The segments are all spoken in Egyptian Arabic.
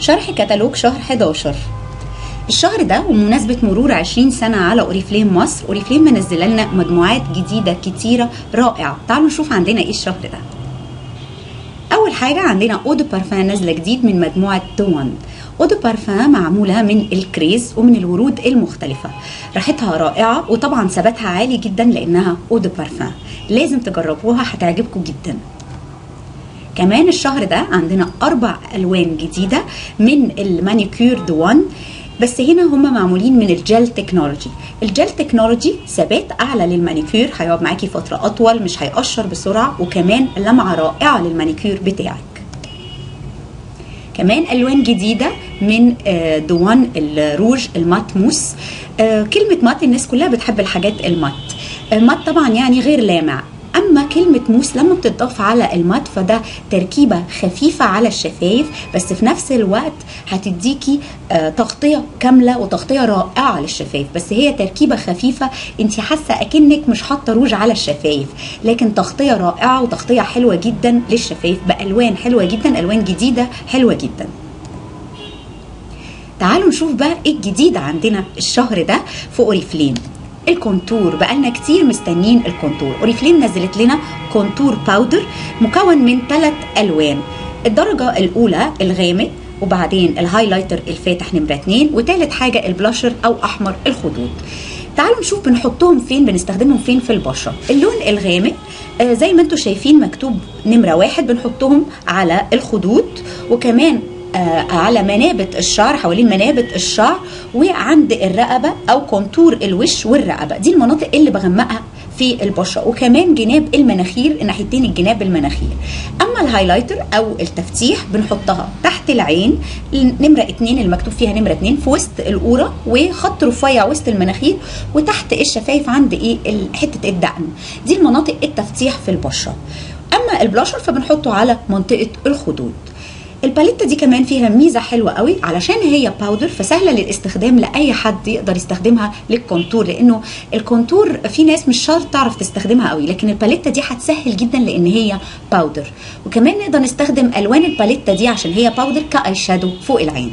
شرح كتالوج شهر 11 الشهر ده وبمناسبة مرور 20 سنة على أوريفليم مصر أوريفليم منزله لنا مجموعات جديدة كتيرة رائعة تعالوا نشوف عندنا إيه الشهر ده أول حاجة عندنا أو دو بارفان نازلة جديد من مجموعة دوان أو دو بارفان معمولة من الكريز ومن الورود المختلفة ريحتها رائعة وطبعا ثباتها عالي جدا لأنها أو دو بارفان لازم تجربوها هتعجبكم جدا كمان الشهر ده عندنا أربع ألوان جديدة من المانيكير دوان بس هنا هم معمولين من الجل تكنولوجي الجل تكنولوجي ثبات اعلى للمانيكير هيقعد معاكي فتره اطول مش هيقشر بسرعه وكمان لمعه رائعه للمانيكير بتاعك كمان الوان جديده من دوان الروج المات موس كلمه مات الناس كلها بتحب الحاجات المات المات طبعا يعني غير لامع اما كلمه موس لما بتضاف على المات فده تركيبه خفيفه على الشفايف بس في نفس الوقت هتديكي تغطيه كامله وتغطيه رائعه للشفايف بس هي تركيبه خفيفه انت حاسه اكنك مش حاطه روج على الشفايف لكن تغطيه رائعه وتغطيه حلوه جدا للشفايف بالوان حلوه جدا الوان جديده حلوه جدا تعالوا نشوف بقى ايه الجديد عندنا الشهر ده في اوريفليم الكونتور بقالنا كتير مستنيين الكونتور اوريفليم نزلت لنا كونتور باودر مكون من ثلاث الوان الدرجه الاولى الغامق وبعدين الهايلايتر الفاتح نمره 2 وثالث حاجه البلاشر او احمر الخدود تعالوا نشوف بنحطهم فين بنستخدمهم فين في البشره اللون الغامق آه زي ما انتم شايفين مكتوب نمره واحد بنحطهم على الخدود وكمان آه على منابت الشعر حوالين منابت الشعر وعند الرقبه او كونتور الوش والرقبه دي المناطق اللي بغمقها في البشره وكمان جناب المناخير ناحيتين الجناب المناخير اما الهايلايتر او التفتيح بنحطها تحت العين نمره اتنين المكتوب فيها نمره اتنين في وسط القوره وخط رفيع وسط المناخير وتحت الشفايف عند ايه حته الدقن دي المناطق التفتيح في البشره اما البلاشر فبنحطه على منطقه الخدود الباليتا دي كمان فيها ميزه حلوه قوي علشان هي باودر فسهله للاستخدام لاي حد يقدر يستخدمها للكونتور لانه الكونتور في ناس مش شرط تعرف تستخدمها قوي لكن الباليتا دي هتسهل جدا لان هي باودر وكمان نقدر نستخدم الوان الباليتا دي عشان هي باودر كاي شادو فوق العين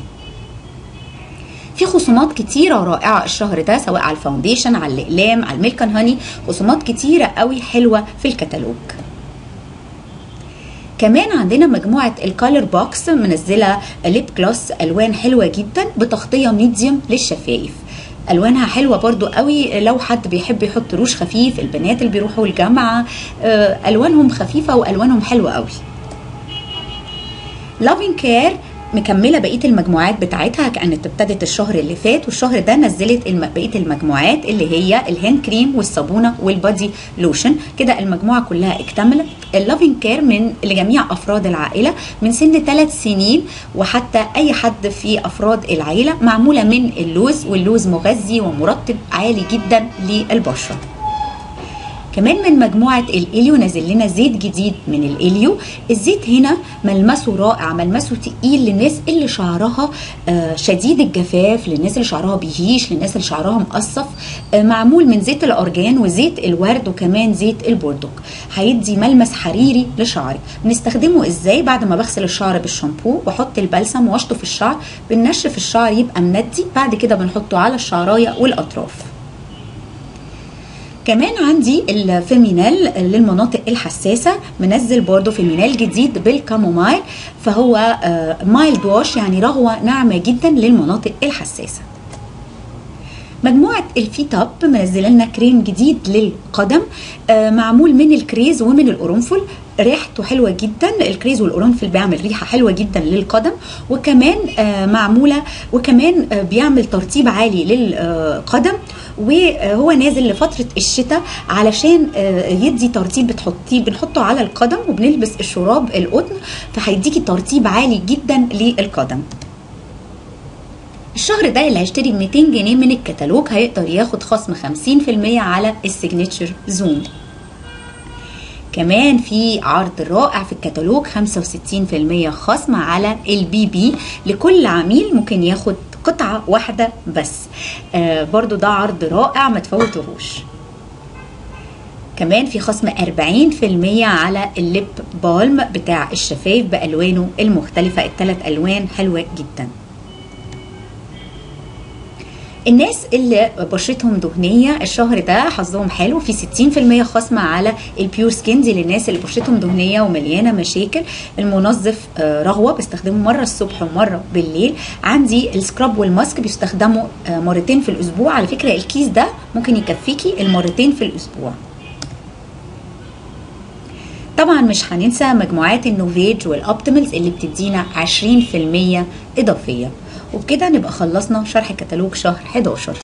في خصومات كتيرة رائعة الشهر ده سواء على الفاونديشن على الأقلام على الميلكن هاني خصومات كتيرة قوي حلوة في الكتالوج كمان عندنا مجموعة الكالر بوكس منزلة ليب جلوس ألوان حلوة جدا بتغطية ميديوم للشفايف الوانها حلوه برضو قوي لو حد بيحب يحط روج خفيف البنات اللي بيروحوا الجامعه الوانهم خفيفه والوانهم حلوه قوي لافين كير مكمله بقيه المجموعات بتاعتها كانت ابتدت الشهر اللي فات والشهر ده نزلت الم... بقيه المجموعات اللي هي الهاند كريم والصابونه والبادي لوشن كده المجموعه كلها اكتملت اللافين كير من لجميع افراد العائله من سن ثلاث سنين وحتى اي حد في افراد العائله معموله من اللوز واللوز مغذي ومرطب عالي جدا للبشره كمان من مجموعة الإليو نازل لنا زيت جديد من الإليو الزيت هنا ملمسه رائع ملمسه تقيل للناس اللي شعرها شديد الجفاف للناس اللي شعرها بيهيش للناس اللي شعرها مقصف معمول من زيت الأرجان وزيت الورد وكمان زيت البردق هيدي ملمس حريري لشعرك بنستخدمه ازاي بعد ما بغسل الشعر بالشامبو واحط البلسم واشطف الشعر بننشف الشعر يبقى مندي بعد كده بنحطه على الشعرايه والاطراف كمان عندي الفيمينال للمناطق الحساسه منزل برضو فيمينال جديد بالكامومايل فهو مايلد واش يعني رغوه ناعمه جدا للمناطق الحساسه مجموعة الفيت اب منزله لنا كريم جديد للقدم معمول من الكريز ومن القرنفل ريحته حلوه جدا الكريز والقرنفل بيعمل ريحه حلوه جدا للقدم وكمان معموله وكمان بيعمل ترطيب عالي للقدم وهو نازل لفتره الشتاء علشان يدي ترطيب بتحطيه بنحطه على القدم وبنلبس الشراب القطن فهيديكي ترطيب عالي جدا للقدم الشهر ده اللي هيشتري ب 200 جنيه من الكتالوج هيقدر ياخد خصم 50% على السيجنتشر زون كمان في عرض رائع في الكتالوج 65% خصم على البي بي لكل عميل ممكن ياخد قطعة واحدة بس آه برضو ده عرض رائع ما تفوتوهوش كمان في خصم 40% على الليب بالم بتاع الشفايف بالوانه المختلفه الثلاث الوان حلوه جدا الناس اللي بشرتهم دهنيه الشهر ده حظهم حلو في 60% خصم على البيور سكين دي للناس اللي بشرتهم دهنيه ومليانه مشاكل المنظف رغوه بستخدمه مره الصبح ومره بالليل عندي السكراب والماسك بيستخدموا مرتين في الاسبوع على فكره الكيس ده ممكن يكفيكي المرتين في الاسبوع طبعا مش هننسى مجموعات النوفيج والابتيمالز اللي بتدينا 20% اضافيه وبكده نبقى خلصنا شرح كتالوج شهر 11